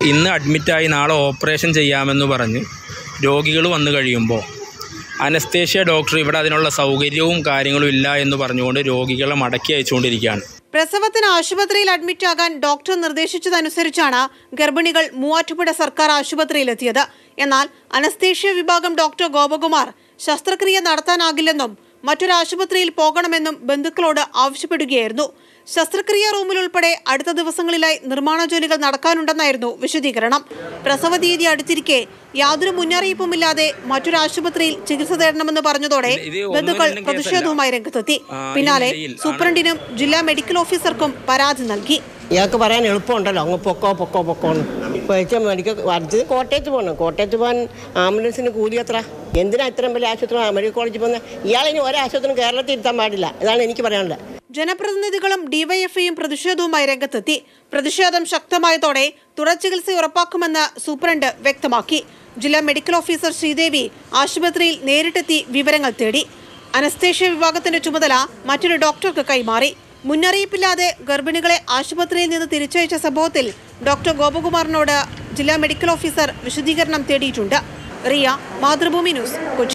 ഇന്ന് അഡ്മിറ്റായി നാളെ ഓപ്പറേഷൻ ചെയ്യാമെന്ന് പറഞ്ഞ് രോഗികൾ വന്നു കഴിയുമ്പോൾ അനസ്തേഷ്യ ഡോക്ടർ ഇവിടെ അതിനുള്ള സൗകര്യവും കാര്യങ്ങളും ഇല്ല എന്ന് പറഞ്ഞുകൊണ്ട് രോഗികളെ മടക്കി അയച്ചുകൊണ്ടിരിക്കുകയാണ് പ്രസവത്തിന് ആശുപത്രിയിൽ അഡ്മിറ്റ് ആകാൻ ഡോക്ടർ നിർദ്ദേശിച്ചതനുസരിച്ചാണ് ഗർഭിണികൾ മൂവാറ്റുപുഴ സർക്കാർ ആശുപത്രിയിലെത്തിയത് എന്നാൽ അനസ്തേഷ്യ വിഭാഗം ഡോക്ടർ ഗോപകുമാർ ശസ്ത്രക്രിയ നടത്താനാകില്ലെന്നും മറ്റൊരു ആശുപത്രിയിൽ പോകണമെന്നും ബന്ധുക്കളോട് ആവശ്യപ്പെടുകയായിരുന്നു ശസ്ത്രക്രിയ റൂമിൽ ഉൾപ്പെടെ അടുത്ത ദിവസങ്ങളിലായി നിർമ്മാണ ജോലികൾ നടക്കാനുണ്ടെന്നായിരുന്നു വിശദീകരണം പ്രസവ തീയതി അടുത്തിരിക്കെ യാതൊരു മുന്നറിയിപ്പുമില്ലാതെ മറ്റൊരു ആശുപത്രിയിൽ ചികിത്സ തേടണമെന്ന് പറഞ്ഞതോടെ ഇത് ഒന്നും ബന്ധുക്കൾ രണ്ടും കേസല്ല. പ്രതിഷേധവുമായി രംഗത്തെത്തി ആ, ഈ പിന്നാലെ നിലയിൽ സൂപ്രണ്ടിനും ജില്ലാ മെഡിക്കൽ ഓഫീസർക്കും പരാതി നൽകി ഇയാൾക്ക് പറയാൻ എളുപ്പമുണ്ടല്ലോ അങ്ങ് പൊക്കോ പൊക്കോ പൊക്കോ എന്ന് പൈസ മെഡിക്കൽ അടുത്തത് കോട്ടയത്ത് പോകണം കോട്ടയത്ത് പോകാൻ ആംബുലൻസിന് കൂലി എത്ര എന്തിനാ ഇത്രയും വലിയ ആശുപത്രി മെഡിക്കൽ കോളേജിൽ പോകുന്നത് ഇയാളിനി ഒരാശുപത്രി കേരളത്തിൽ ഇരുത്താൻ പാടില്ല ഇതാണ് എനിക്ക് പറയാനുള്ളത് ജനപ്രതിനിധികളും ഡിവൈഎഫ്ഐയും പ്രതിഷേധവുമായി രംഗത്തെത്തി പ്രതിഷേധം ശക്തമായതോടെ തുടർ ചികിത്സ ഉറപ്പാക്കുമെന്ന് സൂപ്രണ്ട് വ്യക്തമാക്കി ജില്ലാ മെഡിക്കൽ ഓഫീസർ ശ്രീദേവി ആശുപത്രിയിൽ നേരിട്ടെത്തി വിവരങ്ങൾ തേടി അനസ്തേഷ്യ വിഭാഗത്തിന്റെ ചുമതല മറ്റൊരു ഡോക്ടർക്ക് കൈമാറി മുന്നറിയിപ്പില്ലാതെ ഗർഭിണികളെ ആശുപത്രിയിൽ നിന്ന് തിരിച്ചയച്ച സംഭവത്തിൽ ഡോക്ടർ ഗോപകുമാറിനോട് ജില്ലാ മെഡിക്കൽ ഓഫീസർ വിശദീകരണം തേടിയിട്ടുണ്ട് റിയ മാതൃഭൂമി ന്യൂസ് കൊച്ചി